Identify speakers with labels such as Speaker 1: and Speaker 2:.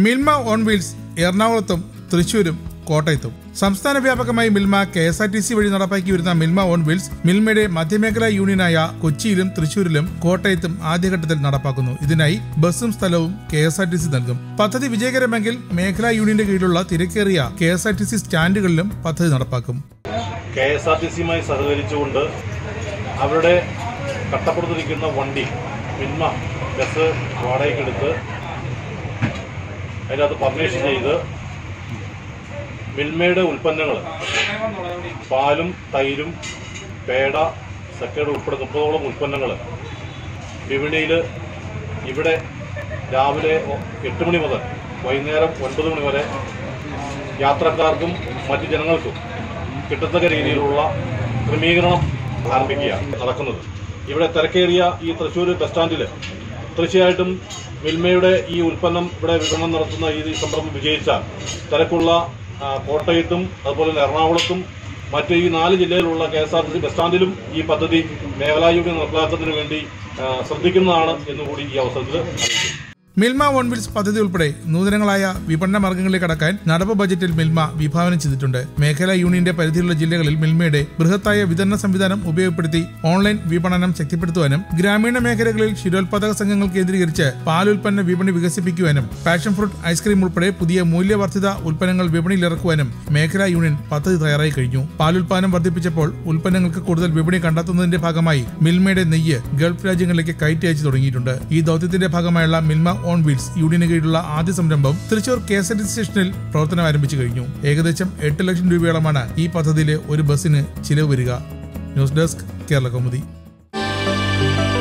Speaker 1: Milma on wheels എറണാകുളത്തും തൃശൂരും കോട്ടയത്തും സംസ്ഥാന വ്യാപകമായി Milma K S R T C വഴി നടപ്പാക്കി വരുന്ന മിൽമ ഓൺ വീൽസ് മിൽമയുടെ മധ്യമേഖലാ യൂണിയനായ കൊച്ചിയിലും തൃശൂരിലും കോട്ടയത്തും ആദ്യഘട്ടത്തിൽ നടപ്പാക്കുന്നു ഇതിനായി ബസ്സും സ്ഥലവും K S R T C നൽകും പദ്ധതി വിജയകരമെങ്കിൽ മേഖലാ യൂണിയന്റെ കീഴിലുള്ള തിരക്കേറിയ K S R T C സ്റ്റാൻഡുകളിലും പദ്ധതി നടപ്പാക്കും
Speaker 2: കെ എസ് ആർ ടി സിയുമായി സഹകരിച്ചുകൊണ്ട് അവരുടെ കട്ടപ്പുറത്തിരിക്കുന്ന വണ്ടി മിന്മ ബസ് വാടകയ്ക്കെടുത്ത് അതിനകത്ത് പബ്ലിഷ് ചെയ്ത് മിൽമയുടെ ഉൽപ്പന്നങ്ങൾ പാലും തൈരും പേട സക്കേട് ഉൾപ്പെടെ മുപ്പതോളം ഉൽപ്പന്നങ്ങൾ വിപണിയിൽ ഇവിടെ രാവിലെ എട്ട് മണി മുതൽ വൈകുന്നേരം ഒൻപത് മണി വരെ യാത്രക്കാർക്കും മറ്റു ജനങ്ങൾക്കും കിട്ടത്തക്ക രീതിയിലുള്ള ക്രമീകരണം ആരംഭിക്കുക നടക്കുന്നത് ഇവിടെ തിരക്കേറിയ ഈ തൃശ്ശൂർ ബസ് സ്റ്റാൻഡിൽ തീർച്ചയായിട്ടും മിൽമയുടെ ഈ ഉൽപ്പന്നം ഇവിടെ വിപണനം നടത്തുന്ന ഈ സംരംഭം വിജയിച്ചാൽ തിരക്കുള്ള ആ, കോട്ടയത്തും അതുപോലെ തന്നെ എറണാകുളത്തും മറ്റ് ഈ നാല് ജില്ലയിലുള്ള K S R T C bus സ്റ്റാൻഡിലും ഈ പദ്ധതി മേഖലാ യൂണിയൻ നടപ്പിലാക്കുന്നതിന് വേണ്ടി ആ, ശ്രദ്ധിക്കുന്നതാണ് എന്നുകൂടി ഈ അവസരത്തിൽ അറിയിക്കുന്നു
Speaker 1: മിൽമ ഓൺ വീൽസ് പദ്ധതി ഉൾപ്പെടെ നൂതനങ്ങളായ വിപണന മാർഗങ്ങളിലേക്ക് കടക്കാൻ നടപ്പ് ബജറ്റിൽ മിൽമ വിഭാവനം ചെയ്തിട്ടുണ്ട് മേഖലാ യൂണിയന്റെ പരിധിയിലുള്ള ജില്ലകളിൽ മിൽമയുടെ ബൃഹത്തായ വിതരണ സംവിധാനം ഉപയോഗപ്പെടുത്തി ഓൺലൈൻ വിപണനം ശക്തിപ്പെടുത്തുവാനും ഗ്രാമീണ മേഖലകളിൽ ക്ഷീരോത്പാദക സംഘങ്ങൾ കേന്ദ്രീകരിച്ച് പാലുൽപ്പന്ന വിപണി വികസിപ്പിക്കുവാനും പാഷൻ ഫ്രൂട്ട് ഐസ്ക്രീം ഉൾപ്പെടെ പുതിയ മൂല്യവർദ്ധിത ഉൽപ്പന്നങ്ങൾ വിപണിയിൽ ഇറക്കുവാനും മേഖലാ യൂണിയൻ പദ്ധതി തയ്യാറായി കഴിഞ്ഞു പാലുൽപാദനം വർദ്ധിപ്പിച്ചപ്പോൾ ഉൽപ്പന്നങ്ങൾക്ക് കൂടുതൽ വിപണി കണ്ടെത്തുന്നതിന്റെ ഭാഗമായി മിൽമയുടെ നെയ്യ് ഗൾഫ് രാജ്യങ്ങളിലേക്ക് കയറ്റി അയച്ചു തുടങ്ങിയിട്ടുണ്ട് ഈ ദൌത്യത്തിന്റെ ഭാഗമായുള്ള മിൽമ ഓൺ വീൽസ് യൂണിയന് കീഴിലുള്ള ആദ്യ സംരംഭം Thrissur K S R T C സ്റ്റേഷനിൽ പ്രവർത്തനം ആരംഭിച്ചു കഴിഞ്ഞു ഏകദേശം എട്ട് ലക്ഷം രൂപയോളമാണ് ഈ പദ്ധതിയിലെ ഒരു ബസ്സിന് ചിലവ് വരിക ന്യൂസ് ഡെസ്ക് കേരള കൗമുദി